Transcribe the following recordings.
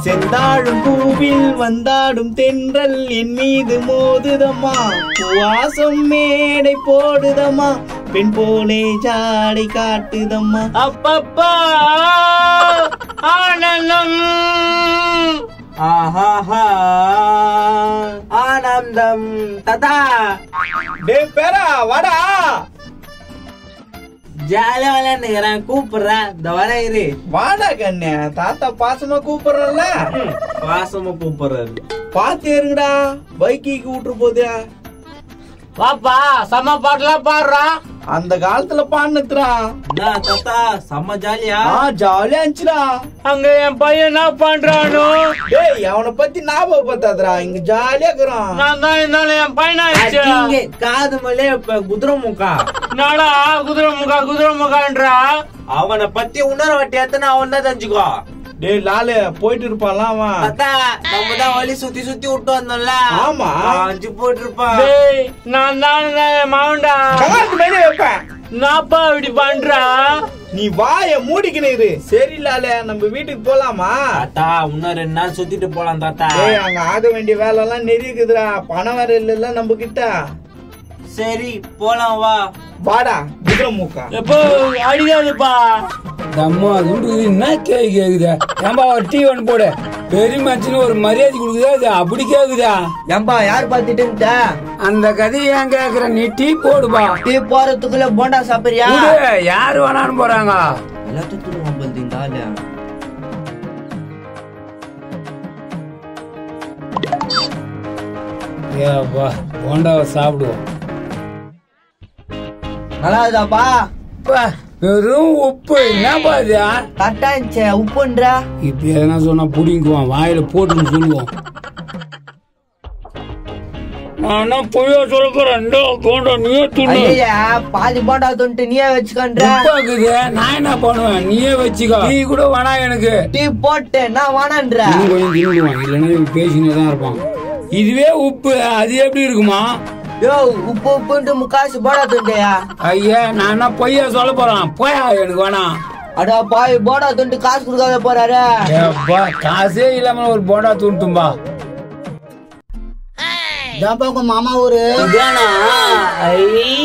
செந்தாழும் பூவில் வந்தாடும் தென்றல் என் மீது மோதுதம்மா வாசம் மேடை போடுதம்மா பெண் போலே ஜாடை காட்டுதம்மா அப்பப்பா ஆனந்தம் ஆஹாஹா ஆனந்தம் ததா டே பேரா வாடா ஜாலியா விளையாண்டுக்கிறேன் கூப்பிடுறேன் இந்த வர இரு வாடா கண்ணே தாத்தா பாசமா கூப்பிடுறல பாசமா கூப்பிடுறாரு பாத்து இருங்கடா பைக்கிக்கு விட்டுரு போதே பாப்பா செம்ம பாட்டுலாம் பாடுறான் அந்த காலத்துல பாடுனதுடா என்ன தாத்தா செம்ம ஜாலியா ஆ ஜாலியா இருந்துச்சுடா அங்க என் பையன் என்ன பண்றானோ டேய் அவனை பத்தி ஞாபகப்படுத்தாதடா இங்க ஜாலியா இருக்கிறான் நான் தான் இருந்தாலும் என் பையனா இங்க காது மேலே இப்ப குதிரை முக்கா நாடா குதிரை முகா குதிரை முகான்றா அவனை பத்தி உணர வட்டி எத்தனை அவன் தான் தெரிஞ்சுக்கோ டேய் லாலு போயிட்டு இருப்பான்ல அவன் தாத்தா நம்ம தான் வழி சுத்தி சுத்தி விட்டு வந்தோம்ல ஆமா. அஞ்சு போயிட்டு இருப்பான் டேய் நான் தான் மாவுண்டா கலாத்து மேலே வைப்பேன் நாப்பா இப்படி பண்றா நீ வாய மூடிக்கினு இரு சரி லாலு நம்ம வீட்டுக்கு போலாமா தாத்தா இன்னும் ரெண்டு நாள் சுத்திட்டு போலாம் தாத்தா டேய் அங்க ஆக வேண்டிய வேலை எல்லாம் நெறிக்குதுடா பணம் வேற இல்ல நம்ம கிட்ட சரி போலாம் வா வாடா குதிரை மூக்கா எப்போ அடிக்காதுப்பா அம்மா துண்டு என்ன கேள்வி கேக்குதா ஏன்பா ஒரு டீ ஒன்று போடு பெரிய மனுஷனு ஒரு மரியாதை கொடுக்குதா அது அப்படி கேக்குதா ஏம்பா யார் பார்த்துட்டு அந்த கதையை ஏன் கேக்குற நீ டீ போடுப்பா டீ போறதுக்குள்ள போண்டா சாப்பிடுறியா விடு, யாரு வேணான்னு போறாங்க எல்லாத்துக்கும் போகுது இந்த ஆளு ஏப்பா போண்டாவை சாப்பிடுவோம் நல்லா இருக்குதாப்பா அப்பா, வெறும் உப்பு என்னப்பா இது கரெக்டா இருந்துச்சு உப்புன்றா இப்ப எதனா சொன்னா புடிங்குவான் வாயில போட்டுன்னு சொல்லுவோம் நான் பொய்யா சொல்ல போறேன் இந்த போண்டா நீயே துண்ணு ஐயா பாதி போண்டா துண்டு நீயே வச்சுக்கன்ற உப்பாக்குது நான் என்ன பண்ணுவேன் நீயே வச்சுக்கோ நீ கூட வேணாம் எனக்கு டீ போட்டு நான் வேணான்ற இன்னும் கொஞ்சம் தின்னுடுவான் இல்லைன்னா பேசினே தான் இருப்பான் இதுவே உப்பு அது எப்படி இருக்குமா யோ உப்பு உப்புன்ட்டு முக்காசு போண்டா துண்டையா ஐயா நான் என்ன பொய்யா சொல்ல போறேன் போயா எனக்கு வேணாம் அடா பாய் போண்டா துண்டு காசு கொடுக்காத போறாரு ஏப்பா காசே இல்லாம ஒரு போண்டா தூண்டும்பா இதாப்பா உங்க மாமா ஊரு இதானா ஐ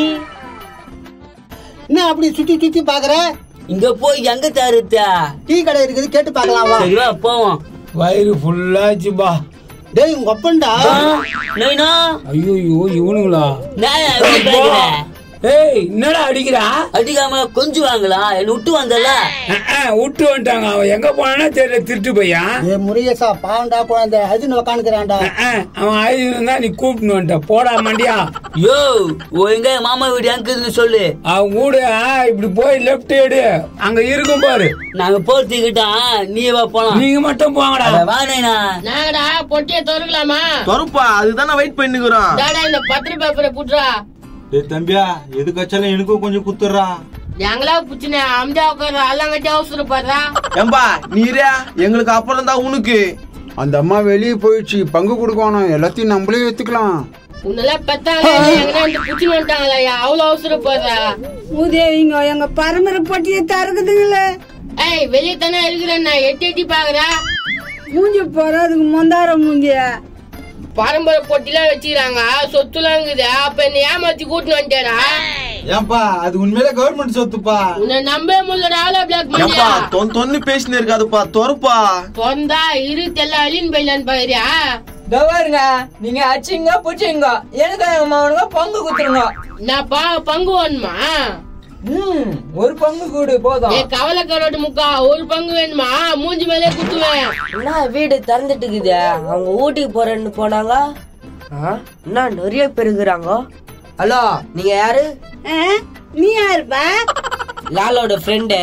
என்ன அப்படி சுத்தி சுத்தி பாக்குற இங்க போய் எங்க தருத்தா டீ கடை இருக்குது கேட்டு பாக்கலாம் வா சரிவா போவோம் வயிறு ஃபுல்லாச்சுப்பா டேய் உங்க அப்பன்டா நைனா ஐயோ இவனுங்களா நான் எப்படி பேசுற ஏய் என்னடா அடிக்கிறா அடிக்காம கொஞ்சம் வாங்கலாம் என்ன விட்டு வந்தல அஹ், அஹ், விட்டு வந்துட்டாங்க அவன் எங்க போனானே தெரியல திருட்டு பையன் ஏ முருகேசா பாவண்டா குழந்தை அஜின் உக்காந்துக்கிறான்டா அஹ், அஹ், அவன் ஆயுதம் இருந்தா நீ கூப்பிட்டு வந்துட்ட போடா மண்டியா யோ எங்க மாமா வீடு எங்குதுன்னு சொல்லு அவன் கூட இப்படி போய் லெஃப்ட் எடு அங்க இருக்கும் பாரு நாங்க போறதுக்கிட்டா நீ வா போலாம் நீங்க மட்டும் போங்கடா அட வா நைனா நாங்கடா பொட்டியை திறக்கலாமா தொறுப்பா அதுதான் வெயிட் பண்ணிக்கிறோம் டாடா இந்த பத்திர பேப்பரை புட்றா டேய் தம்பியா எதுக்கு வச்சாலும் எனக்கும் கொஞ்சம் குத்துறா எங்களா புச்சுனே அம்ஜா உட்கார அல்லங்கட்டி அவசரப்படுறா ஏம்பா நீரே எங்களுக்கு அப்புறம் தான் உனக்கு அந்த அம்மா வெளியே போயிடுச்சு பங்கு கொடுக்கணும் எல்லாத்தையும் நம்மளே எடுத்துக்கலாம் உன்னெல்லாம் பெத்தாங்க எங்கன்னா இந்த புச்சு வந்துட்டாங்களா அவ்வளவு அவசரப்படுறா உதவிங்க எங்க பரம்பரை பொட்டியை தருக்குதுங்களே ஏய் வெளியே தானே இருக்கிறேன் நான் எட்டி எட்டி பாக்குறா மூஞ்சி போற அதுக்கு மொந்தார மூஞ்சிய பரம்பரை பொட்டிலாம் வச்சுக்கிறாங்க சொத்துலாம் இருக்குது அப்ப என்ன ஏமாத்தி கூட்டின்னு வந்துட்டேடா ஏன்பா அது உண்மையிலே கவர்மெண்ட் சொத்துப்பா உன்னை நம்பவே முடியலடா அவ்வளோ பிளாக் ஏன்பா பண்ணியா தொன் தொன்னு பேசினு இருக்காதுப்பா தொறுப்பா தொந்தா இரு தெல்லாம் அழின்னு போயிடலான்னு பாக்குறியா பாருங்க நீங்க அச்சிங்க புடிச்சிங்க எனக்கு எங்க மாவனுங்க பங்கு குத்துருங்க என்னப்பா பங்கு வேணுமா ம் ஒரு பங்கு கூடு போதும் ஏ கவலை கரோடு முக்கா ஒரு பங்கு வேணுமா மூஞ்சி மேலே குத்துவேன் என்ன வீடு திறந்துட்டு இருக்குது அவங்க ஊட்டிக்கு போறேன்னு போனாங்க ஆ, என்ன நிறைய பேர் இருக்கிறாங்க ஹலோ நீங்க யாரு நீ யாருப்பா லாலோட ஃப்ரெண்டு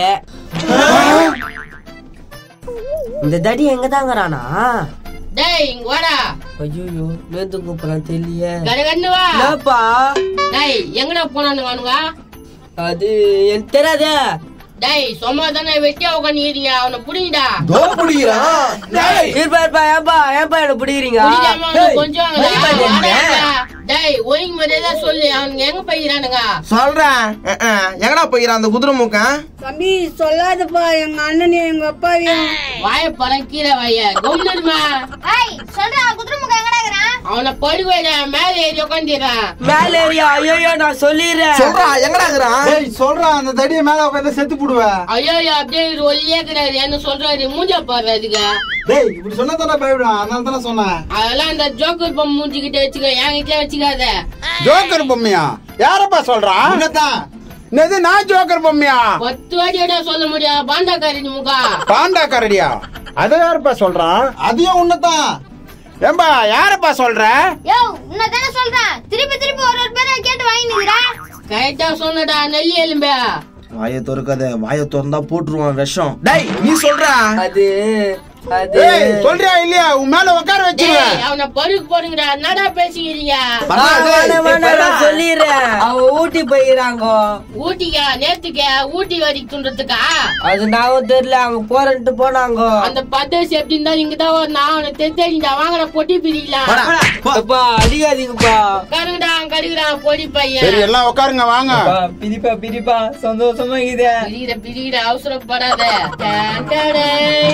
இந்த தடி எங்க தாங்கறானா டேய் இங்க வாடா ஐயோ நேத்து கூப்பிடலாம் தெரியல கடகன்னு வா என்னப்பா டேய் எங்கடா போனான்னு வானுங்க அது எனக்கு தெரியாதே டேய் சும்மா தானே வெட்டியா உட்காந்துக்கிறீங்க அவனை புடிங்கடா தோ புடிக்கிறான் இருப்பா இருப்பா ஏன்பா ஏன்பா என்ன பிடிக்கிறீங்க புடிக்காம அவனை கொஞ்சம் வாங்கடா. வாடா. டேய் ஒழுங்கு மரியாதை சொல்லு அவனுங்க எங்க போயிக்கிறானுங்க சொல்றேன் அஹ், அஹ். எங்கடா போய்கிறான் அந்த குதிரை மூக்கன் தம்பி சொல்லாதப்பா எங்க அண்ணனையும் எங்க அப்பாவையும் வாய பழம் கீழே வைய கவுனருமா ஏய் சொல்றா குதிரை முகம் எங்கடா இருக்கிறான் அவனை படுவேட மேல ஏறி உட்காந்துறான் மேல ஏரியா ஐயோ நான் சொல்லிடுறேன் சொல்றா எங்கடா இருக்கிறான் ஏய் சொல்றா அந்த தடிய மேல உட்காந்து செத்து போடுவேன் ஐயோ அப்படியே இவரு ஒல்லியே இருக்கிறாரு என்ன சொல்றாரு மூஞ்ச பாரு அதுக்கு டேய் இப்படி சொன்னா தானே பயப்படுவான் அதனால தானே சொன்னேன் அதெல்லாம் அந்த ஜோக்கர் பொம்மை மூஞ்சிக்கிட்ட வச்சுக்கோ என்கிட்ட வச்சுக்காத ஜோக்கர் பொம்மையா யாரப்பா சொல்றான் உன்னதான் என்னது நான் ஜோக்கர் பொம்மையா பத்து வாட்டியோட சொல்ல முடியாது பாண்டாக்காரி முகா பாண்டா கரடியா அத யாருப்பா சொல்றான் அதையும் உன்னதான் ஏம்பா யாரப்பா சொல்ற யோ உன்னை தானே சொல்றேன் திருப்பி திருப்பி ஒரு ஒரு பேரை கேட்டு வாங்கி நிக்கிறேன் கரெக்டா சொன்னடா நெல்லி எலும்பே வாயை திறக்காத வாயை திறந்தா போட்டுருவான் விஷம் டேய் நீ சொல்றா அது அது ஏய் சொல்றியா இல்லையா உன் மேல உட்கார வச்சிருவேன் டேய், அவனை பருக்கு போடுங்கடா என்னடா பேசிக்கிறீங்க பரா, ஆ, டேய், வேணாம், இப்ப வேணாம், என்ன? நான் சொல்லிடுறேன் அவ ஊட்டி போயிறாங்க ஊட்டிக்கா நேத்துக்கா ஊட்டி வரைக்கும் துன்றதுக்கா அது நான் தெரியல அவங்க போறேன்ட்டு போனாங்க அந்த பத்தேசி எப்படி இருந்தா இங்க தான் ஒரு நான் அவனை தெரிஞ்சா வாங்கடா பொட்டி பிரிக்கலாம் வாடா, போ. அப்பா அடிக்காதீங்கப்பா கருங்கடா கருகுறான் பொடி பையன் சரி எல்லாம் உட்காருங்க வாங்க பிரிப்பா பிரிப்பா சந்தோஷமா இருக்குது பிரிகிற பிரிகிற அவசரப்படாத டான் டாடே.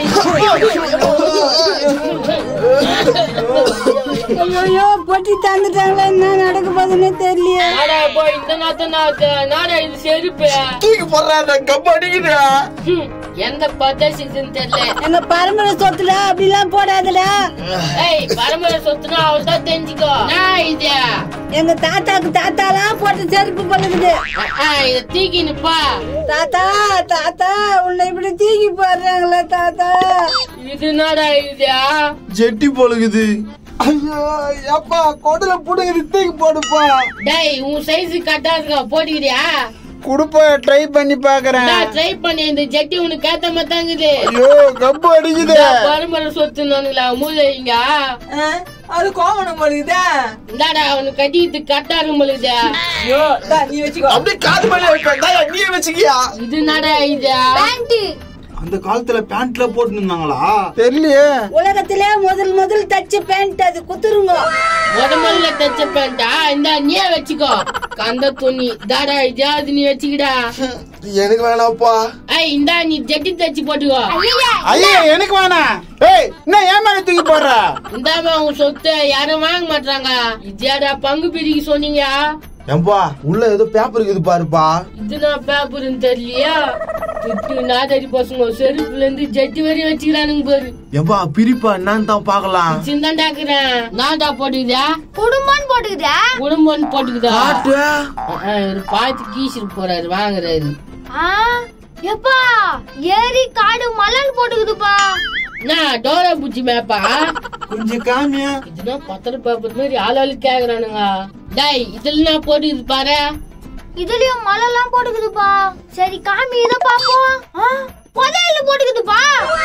ஐயோ பொட்டி தந்துட்டாங்களா என்ன நடக்க போகுதுன்னு தெரியலையே நாடா போய் இந்த நாத்த நாத்த நாடா இது செருப்பு தூக்கி போடுறா கப்பு அடிக்குதா ஹம், எந்த பத்தேசி இதுன்னு தெரியல எங்க பரம்பரை சொத்துல அப்படிலாம் போடாதடா ஏய் பரம்பரை சொத்துனா அவள் தான் தெரிஞ்சுக்கோ நான் இது எங்க தாத்தாக்கு தாத்தாலாம் போட்ட செருப்பு பழுகுது இத தூக்கி நிப்பா தாத்தா தாத்தா உன்னை இப்படி தூக்கி போடுறாங்களே தாத்தா இது என்னடா இது ஜெட்டி பொழுகுது ஐயோ அப்பா கொடல புடுங்க தூக்கி போடுப்பா டேய் உன் சைஸ் கரெக்டா இருக்கா போட்டுக்கிறியா குடுப்பா ட்ரை பண்ணி பாக்குறேன் நான் ட்ரை பண்ணி இந்த ஜட்டி உனக்கு ஏத்த மாதிரி தாங்குது ஐயோ கப்பு அடிக்குது பரம்பரை சொத்து நானுங்களா மூலைங்க ஆ, அது கோவணம் பண்ணுதா இந்தாடா அவனுக்கு கட்டிட்டு கரெக்டா இருக்கும் பொழுது ஐயோ தா, நீ வச்சுக்கோ அப்படியே காது மேல வைப்பேன் டேய், நீயே வச்சுக்கியா இது நடா இது பேண்ட் அந்த காலத்துல பேண்ட்ல போட்டு இருந்தாங்களா தெரியலையே உலகத்திலே முதல் முதல் தச்ச பேண்ட் அது குத்துருங்க முத முதல்ல தச்ச பேண்டா இந்த நீயே வச்சுக்கோ கந்த துணி தாடா இதாவது நீ வச்சுக்கிடா எனக்கு வேணாப்பா ஐய் இந்தா நீ ஜட்டி தச்சு போட்டுக்கோ ஐயா எனக்கு வேணாம் ஏய் என்ன ஏன் மேல தூக்கி போடுற இந்தாமா உன் சொத்தை யாரும் வாங்க மாட்டாங்க இதாடா பங்கு பிரிக்க சொன்னீங்க ஏம்பா உள்ள ஏதோ பேப்பர் இருக்குது பாருப்பா இது நான் பேப்பர்னு தெரியலையா திட்டு நாதடி பசங்க செருப்புல இருந்து ஜட்டி வரையும் வச்சுக்கிறானுங்க பாரு ஏம்பா பிரிப்பா என்னன்னு தான் பாக்கலாம் சிந்தாண்டாக்குறேன் நான்டா போட்டுக்குதா குடும்பம்னு போட்டுக்குதா குடும்பம்னு போட்டுக்குதா காட்டு இவரு பார்த்து கீசிட்டு போறாரு வாங்குறாரு ஆ எப்பா ஏரி காடு மலர் போட்டுக்குதுப்பா நான் டோரா பூச்சி மேப்பா கொஞ்சம் காமியா இதுதான் பத்திர பேப்பர் மாதிரி ஆளாளு கேக்குறானுங்க டேய் இதுல நான் போட்டுக்குது பாரு இதுலயும் மலர்லாம் போட்டுக்குதுப்பா சரி காமி இத பாப்போம் ஆ, புதையல்ல போட்டுக்குதுப்பா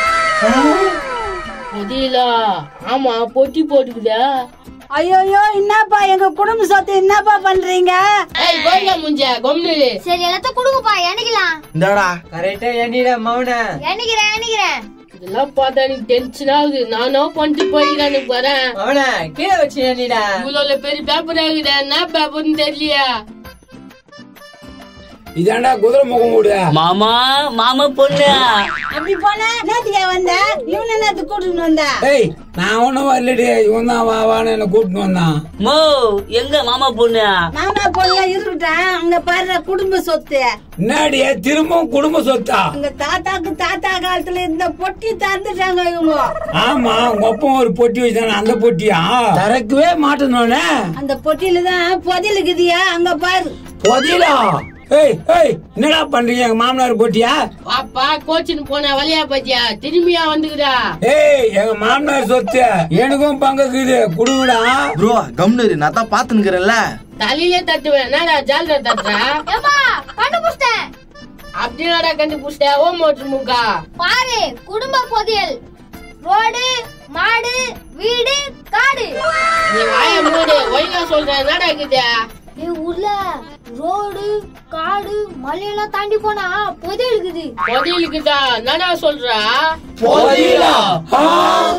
புதியல ஆமா பொட்டி போட்டுக்குதா ஐயோயோ என்னப்பா எங்க குடும்ப சொத்தை என்னப்பா பண்றீங்க ஏய் கோயிலா முஞ்ச கொம்னு சரி எல்லாத்தையும் கொடுங்கப்பா எண்ணிக்கலாம் இந்தாடா கரெக்டா எண்ணிடா மவன எண்ணிக்கிறேன் எண்ணிக்கிறேன் இதெல்லாம் பார்த்தா எனக்கு டென்ஷன் ஆகுது நானும் பண்ணிட்டு போயிடானு போறேன் மவன கீழே வச்சு எண்ணிடா இவ்வளவு பெரிய பேப்பர் ஆகுது என்ன பேப்பர்னு தெரியலையா இதாண்டா குதிரை முகம் மூடு மாமா மாமா பொண்ணு அப்படி போனா நேத்துக்கே வந்த இவன் என்னத்து கூட்டிட்டு வந்தா ஏய் நான் ஒண்ணும் வரலடி இவன் தான் வா வான்னு என்ன கூட்டிட்டு வந்தான் மோ எங்க மாமா பொண்ணு மாமா பொண்ணு இருக்கட்டும் அங்க பாரு குடும்ப சொத்து என்னடி திரும்பவும் குடும்ப சொத்தா எங்க தாத்தாக்கு தாத்தா காலத்துல இருந்த பொட்டி தந்துட்டாங்க இவங்க ஆமா உங்க அப்பா ஒரு பொட்டி வச்சுதானே அந்த பொட்டியா திறக்கவே மாட்டேனோனே அந்த பொட்டியில தான் புதையலுக்குதியா அங்க பாரு புதையலா ஏய் ஏய் என்னடா பண்றீங்க எங்க மாமனார் பொட்டியா பாப்பா கோச்சின்னு போன வழியா பத்தியா திரும்பியா வந்துக்குதா ஏய் எங்க மாமனார் சொத்து எனக்கும் பங்குக்குது குடுங்கடா ப்ரோ கம்னரு நான் தான் பாத்துனுக்கிறேன்ல தலையிலே தட்டுவேன் என்னடா ஜாலியா தட்டுறா ஏப்பா கண்டுபிடிச்சிட்டேன் அப்படின்னாடா கண்டுபிடிச்சிட்ட ஓ மோட்டர் முக்கா பாரு குடும்ப புதையல் ரோடு மாடு வீடு காடு நீ வாய மூடு ஒழுங்கா சொல்றேன் என்னடா இருக்குது ஏ ஊர்ல ரோடு காடு மலையெல்லாம் தாண்டி போனா புதையல் இருக்குது புதையலுக்குதா என்னடா சொல்றா புதையலா ஆ, எப்பா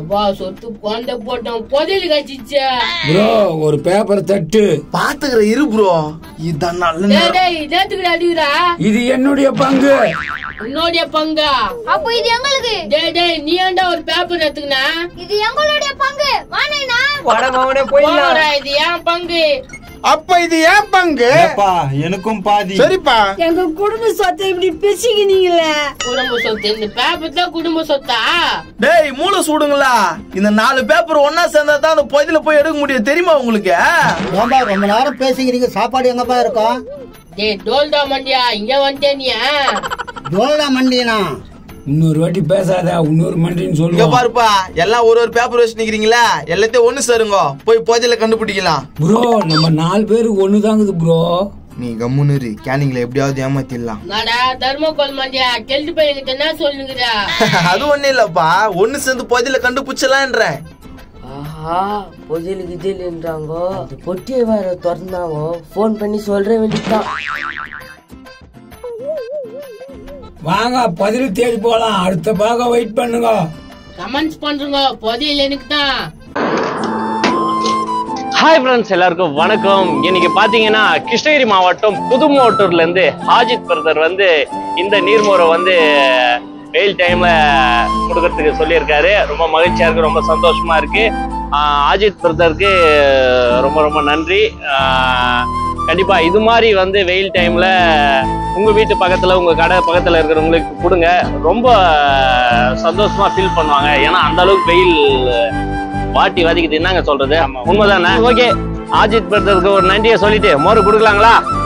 அப்பா சொத்து குழந்தை போட்டோம் புதையல் கச்சிச்சே ப்ரோ ஒரு பேப்பர் தட்டு பாத்துக்கிற இரு ப்ரோ இதான் நல்ல டேய் நேரம் டேய் இதேத்துக்கு அடிக்கிறா இது என்னுடைய பங்கு உன்னோடைய பங்கா அப்போ இது எங்களுக்கு டேய் டேய் நீ ஏன்டா ஒரு பேப்பர் எடுத்துக்கினா இது எங்களுடைய பங்கு வானேனா வட மாவனே போயிடலாம் போடா, இது ஏன் பங்கு அப்ப இது ஏன் பங்கு எனக்கும் பாதி சரிப்பா எங்க குடும்ப சொத்தை இப்படி பிரிச்சுக்கினீங்களே குடும்ப சொத்து இந்த பேப்பர் தான் குடும்ப சொத்தா டேய் மூளை சூடுங்களா இந்த நாலு பேப்பர் ஒன்னா சேர்ந்தா தான் அந்த பொதில போய் எடுக்க முடியும் தெரியுமா உங்களுக்கு ஏன்பா ரொம்ப நேரம் பேசிக்கிறீங்க சாப்பாடு எங்கப்பா இருக்கும் டேய் டோல்டா மண்டியா இங்க வந்துட்டேனியா ஜோலா மண்டினா இன்னொரு வாட்டி பேசாத இன்னொரு மண்டின்னு இங்க சொல்லுவோம் பாருப்பா எல்லாம் ஒரு ஒரு பேப்பர் வச்சு நிக்கிறீங்களா எல்லாத்தையும் ஒண்ணு சேருங்க போய் பொதில கண்டுபிடிக்கலாம் ப்ரோ நம்ம நாலு பேருக்கு ஒண்ணு தாங்குது ப்ரோ நீ கம்முன்னு இரு கேனிங்ல எப்படியாவது ஏமாத்திடலாம் நாடா தர்மகோல் மண்டியா கெல்டு பையன்கிட்ட என்ன சொல்லுங்கடா அது ஒண்ணு இல்லப்பா ஒண்ணு சேர்ந்து பொதில கண்டுபிடிச்சலான்றேன் ஆஹா புதில் கிதில்ன்றாங்கோ அந்த பொட்டியை வேற திறந்தாங்கோ ஃபோன் பண்ணி சொல்ற வேண்டியதுதான் வாங்க பதில் தேடி போலாம் அடுத்த பாகம் வெயிட் பண்ணுங்க கமெண்ட்ஸ் பண்றோங்க புதையல் எனக்கு தான் ஹாய் ஃப்ரெண்ட்ஸ் எல்லாருக்கும் வணக்கம் இன்னைக்கு பாத்தீங்கன்னா கிருஷ்ணகிரி மாவட்டம் புதுமோட்டூர்ல இருந்து ஹாஜித் பிரதர் வந்து இந்த நீர்மோரை வந்து வெயில் டைம்ல கொடுக்கறதுக்கு சொல்லியிருக்காரு ரொம்ப மகிழ்ச்சியா இருக்கு ரொம்ப சந்தோஷமா இருக்கு ஆஹ் அஜித் பிரதருக்கு ரொம்ப ரொம்ப நன்றி ஆஹ் கண்டிப்பா இது மாதிரி வந்து வெயில் டைம்ல உங்க வீட்டு பக்கத்துல உங்க கடை பக்கத்துல இருக்கிறவங்களுக்கு கொடுங்க ரொம்ப சந்தோஷமா ஃபீல் பண்ணுவாங்க ஏன்னா அந்த அளவுக்கு வெயில் வாட்டி வதக்கிட்டு என்னங்க சொல்றது உண்மைதானே ஓகே ஆஜித் பிரதருக்கு ஒரு நன்றியை சொல்லிட்டு மோரு கொடுக்கலாங்களா